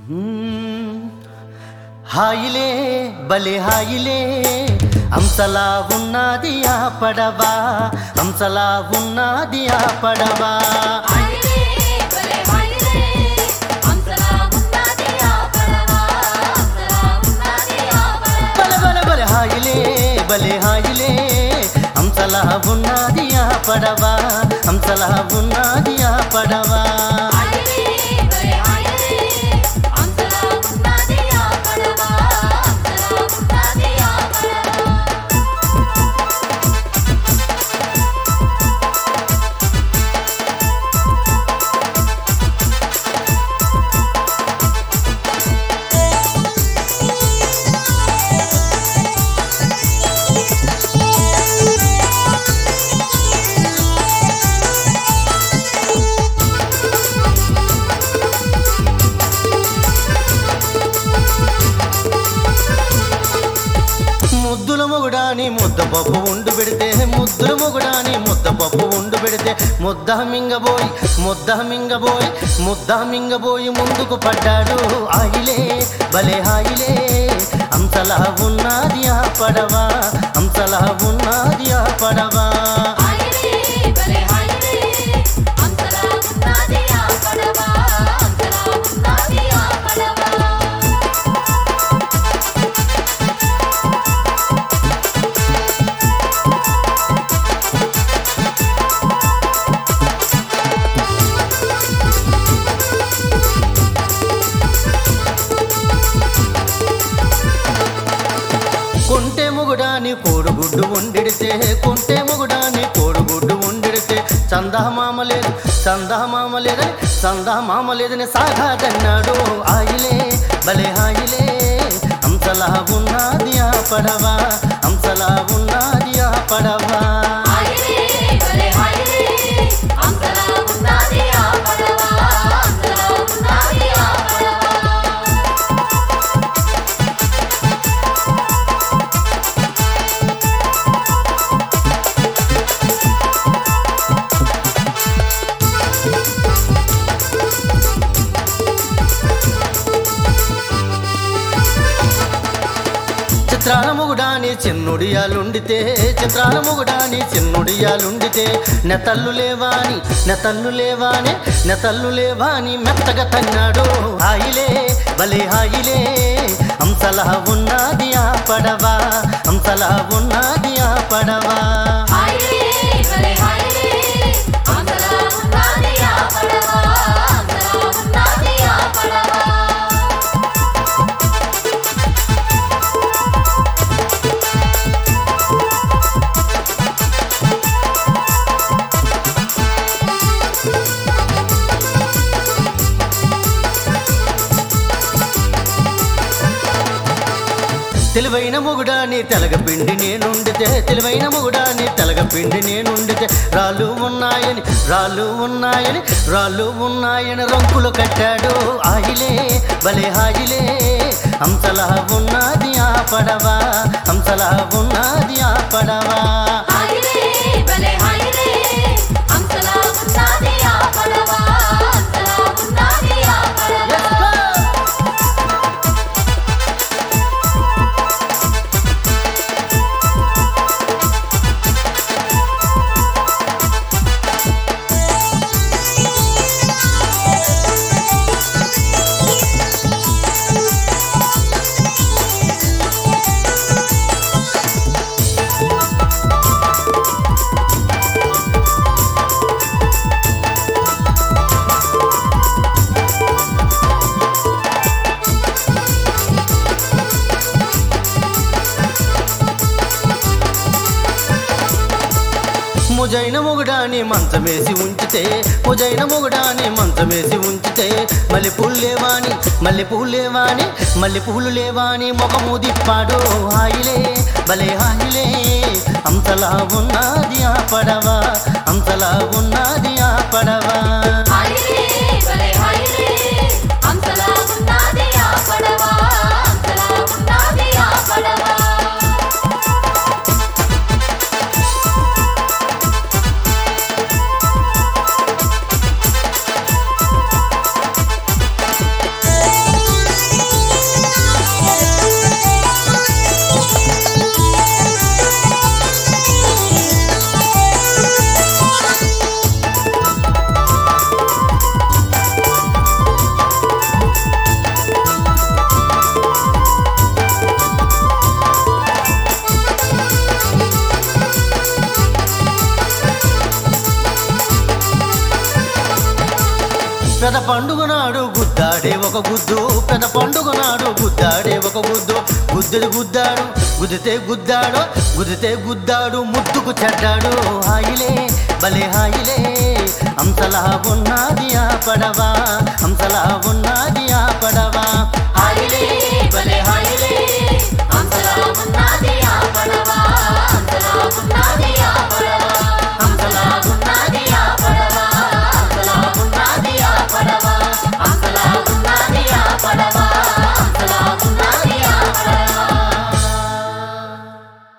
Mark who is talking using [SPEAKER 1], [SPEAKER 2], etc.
[SPEAKER 1] మ్మ్. హాయిలే బలే హాయిలే అంతలా ఉన్నది ఆ పడవా అంతలా ఉన్నది ఆ పడవా
[SPEAKER 2] హాయిలే భలే హాయిలే అంతలా ఉన్నది ఆ పడవ అంతలా ఉన్నది ఆ పడవ
[SPEAKER 1] బల బల బల హాయిలే బలే హాయిలే అంతలా ఉన్నది ఆ పడవా అంతలా ఉన్నది ఆ పడవా
[SPEAKER 2] హాయిలే భలే హాయిలే అంతలా ఉన్నది ఆ పడవ అంతలా ఉన్నది ఆ పడవ
[SPEAKER 1] ముద్దుల మొగుడాని ముద్ద పప్పు ఉండు పెడితే ముద్దుల మొగుడాని ముద్ద పప్పు ఉండు పెడితే ముద్ద మింగబోయి ముద్ద మింగబోయి ముద్ద మింగబోయి ముందుకు పడ్డాడు ఆయిలే భలే హాయిలే అంతలా ఉన్నది ఆ పడవా అంతలా ఉన్నది ఆ పడవా
[SPEAKER 2] హాయిలే భలే హాయిలే అంతలా ఉన్నది ఆ పడవ అంతలా ఉన్నది ఆ పడవ
[SPEAKER 1] కొంటే మొగుడాని కోడుగుడ్డు ఉండిడితే కొంటే మొగుడాని కోడుగుడ్డు ఉండిడితే చందమామ లేదు చందమామ లేదని చందమామ లేదని సాగాదన్నాడు ఆయిలే భలే హాయిలే అంతలా ఉన్నది ఆ పడవా అంతలా ఉన్నది ఆ పడవా
[SPEAKER 2] హాయిలే భలే హాయిలే అంతలా ఉన్నది ఆ పడవ అంతలా ఉన్నది ఆ పడవ
[SPEAKER 1] చిత్రాల మొగుడాని చిన్నుడియాలుండితే చిత్రాల మొగుడాని చిన్నుడియాలుండితే నెతల్లు లేవాని నెతల్లు లేవాని నెతల్లు లేవాని మెత్తగా తన్నాడు హాయిలే భలే హాయిలే అంతలా ఉన్నది ఆ పడవా అంతలా ఉన్నది ఆ పడవా
[SPEAKER 2] హాయిలే భలే హాయిలే అంతలా ఉన్నది ఆ పడవ అంతలా ఉన్నది ఆ పడవ
[SPEAKER 1] తెలివైన మొగుడాని తెలగపిండి నేనుండితే తెలివైన మొగుడాని తెలగపిండి నేనుండితే రాళ్ళు ఉన్నాయని రాళ్ళు ఉన్నాయని రాళ్ళు ఉన్నాయని రంకులు కట్టాడు ఆయిలే భలే హాయిలే అంతలా ఉన్నది ఆ పడవా అంతలా ఉన్నది ఆ పడవా
[SPEAKER 2] హాయిలే భలే హాయిలే అంతలా ఉన్నది ఆ పడవ అంతలా ఉన్నది ఆ పడవ
[SPEAKER 1] Let's go! ముజైన మొగుడాని మంచమేసి ఉంచితే ముజైన మొగుడాని మంచమేసి ఉంచితే మల్లె పూలు లేవాని మల్లె పూలు లేవాని మల్లె పూలు లేవాని ముఖము దిప్పాడు హాయిలే భలే హాయిలే అంతలా ఉన్నది ఆ పడవా అంతలా ఉన్నది ఆ పడవా
[SPEAKER 2] హాయిలే భలే హాయిలే అంతలా ఉన్నది ఆ పడవ అంతలా ఉన్నది ఆ పడవ
[SPEAKER 1] ఆ పెద పండుగ నాడు గుద్దాడే ఒక గుద్దు పెద పండుగ నాడు గుద్దాడే ఒక గుద్దు గుద్దుడు గుద్దాడు గుద్దితే గుద్దాడు గుద్దితే గుద్దాడు ముద్దుకు చెడ్డాడు హాయిలే భలే హాయిలే హంసలా ఉన్నది ఆ పడవ హంసలా ఉన్నది